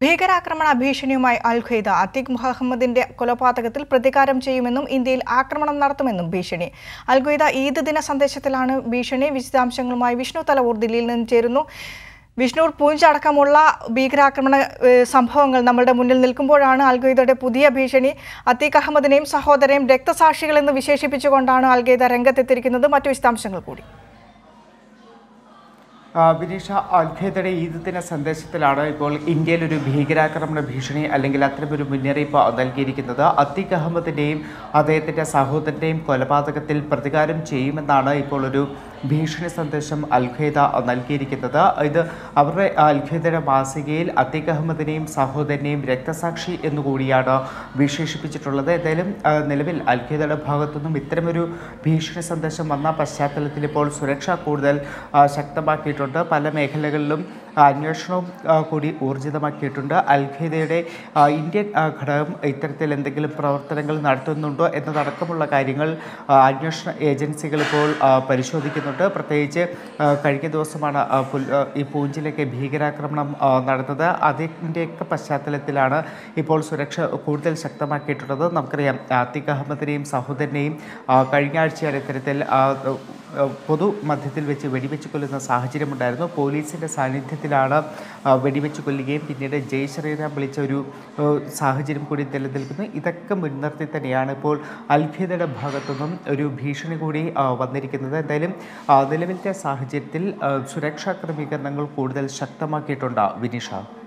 ഭീകരാക്രമണ ഭീഷണിയുമായി അൽ ഖ്വയ്ദ അത്തിഖ് മുഹമ്മദിന്റെ കൊലപാതകത്തിൽ പ്രതികാരം ചെയ്യുമെന്നും ഇന്ത്യയിൽ ആക്രമണം നടത്തുമെന്നും ഭീഷണി അൽ ഖ്വയ്ദ ഈദ് ദിന സന്ദേശത്തിലാണ് ഭീഷണി വിശദാംശങ്ങളുമായി വിഷ്ണു തലവൂർ ദില്ലിയിൽ നിന്ന് ചേരുന്നു വിഷ്ണു പൂഞ്ച് അടക്കമുള്ള ഭീകരാക്രമണ ഏഹ്, സംഭവങ്ങൾ നമ്മളുടെ മുന്നിൽ നിൽക്കുമ്പോഴാണ് അൽ ഖ്വയ്ദയുടെ പുതിയ ഭീഷണി അത്തീഖ് അഹമ്മദിനെയും സഹോദരനെയും രക്തസാക്ഷികളെന്ന് വിശേഷിപ്പിച്ചുകൊണ്ടാണ് അൽ ഖ്വയ്ദ രംഗത്തെത്തിയിരിക്കുന്നത് മറ്റു വിശദാംശങ്ങൾ കൂടി ആ, വിനീഷ അൽഖയ്ദയുടെ ഈദ് ദിന സന്ദേശത്തിലാണ് ഇപ്പോൾ ഇന്ത്യയിൽ ഒരു ഭീകരാക്രമണ ഭീഷണി അല്ലെങ്കിൽ അത്തരമൊരു മുന്നറിയിപ്പ് നൽകിയിരിക്കുന്നത് അത്തിഖ് അഹമ്മദിൻ്റെയും അദ്ദേഹത്തിൻ്റെ സഹോദരൻ്റെയും കൊലപാതകത്തിൽ പ്രതികാരം ചെയ്യുമെന്നാണ് ഇപ്പോൾ ഒരു ഭീഷണി സന്ദേശം അൽഖയ്ദ നൽകിയിരിക്കുന്നത് ഇത് അവരുടെ അൽഖയ്ദയുടെ മാസികയിൽ അത്തിഖ് അഹമ്മദിനെയും സഹോദരനെയും രക്തസാക്ഷി എന്നുകൂടിയാണ് വിശേഷിപ്പിച്ചിട്ടുള്ളത് എന്തായാലും ആ, നിലവിൽ അൽഖയ്ദയുടെ ഭാഗത്തുനിന്നും ഇത്തരമൊരു ഭീഷണി സന്ദേശം വന്ന പശ്ചാത്തലത്തിൽ ഇപ്പോൾ സുരക്ഷ കൂടുതൽ ആ, ശക്തമാക്കിയിട്ടുണ്ട് പല മേഖലകളിലും ആ, അന്വേഷണവും ആ, കൂടി ഊർജിതമാക്കിയിട്ടുണ്ട് അൽ ഖയ്ദയുടെ ആ, ഇന്ത്യൻ ആ, ഘടകം ഇത്തരത്തിൽ എന്തെങ്കിലും പ്രവർത്തനങ്ങൾ നടത്തുന്നുണ്ടോ എന്നതടക്കമുള്ള കാര്യങ്ങൾ ആ, അന്വേഷണ ഏജൻസികൾ ഇപ്പോൾ ആ, പരിശോധിക്കുന്നുണ്ട് പ്രത്യേകിച്ച് ആ, കഴിഞ്ഞ ദിവസമാണ് ആ, പുൽ- ആ, ഈ പൂഞ്ചിലേക്ക് ഭീകരാക്രമണം ആ, നടന്നത് അതിൻ്റെയൊക്കെ പശ്ചാത്തലത്തിലാണ് ഇപ്പോൾ സുരക്ഷ കൂടുതൽ ശക്തമാക്കിയിട്ടുള്ളത് നമുക്കറിയാം ആത്തിഖ് അഹമ്മദിനെയും സഹോദരനെയും ആ, കഴിഞ്ഞ ആഴ്ചയാണ് ഇത്തരത്തിൽ ആ, ആ, പൊതു മധ്യത്തിൽ വെച്ച് വെടിവെച്ച് കൊല്ലുന്ന സാഹചര്യമുണ്ടായിരുന്നു പോലീസിൻ്റെ സാന്നിധ്യത്തിലാണ് ആ, വെടിവെച്ച് കൊല്ലുകയും പിന്നീട് ജയ് ശ്രീറാം വിളിച്ച ഒരു ആ, സാഹചര്യം കൂടി നിലനിൽക്കുന്നു ഇതൊക്കെ മുൻനിർത്തി തന്നെയാണ് ഇപ്പോൾ അൽഖയ്ദയുടെ ഭാഗത്തുനിന്നും ഒരു ഭീഷണി കൂടി ആ, വന്നിരിക്കുന്നത് എന്തായാലും ആ, നിലവിലത്തെ സാഹചര്യത്തിൽ ആ, സുരക്ഷാ ക്രമീകരണങ്ങൾ കൂടുതൽ ശക്തമാക്കിയിട്ടുണ്ട് വിനീഷ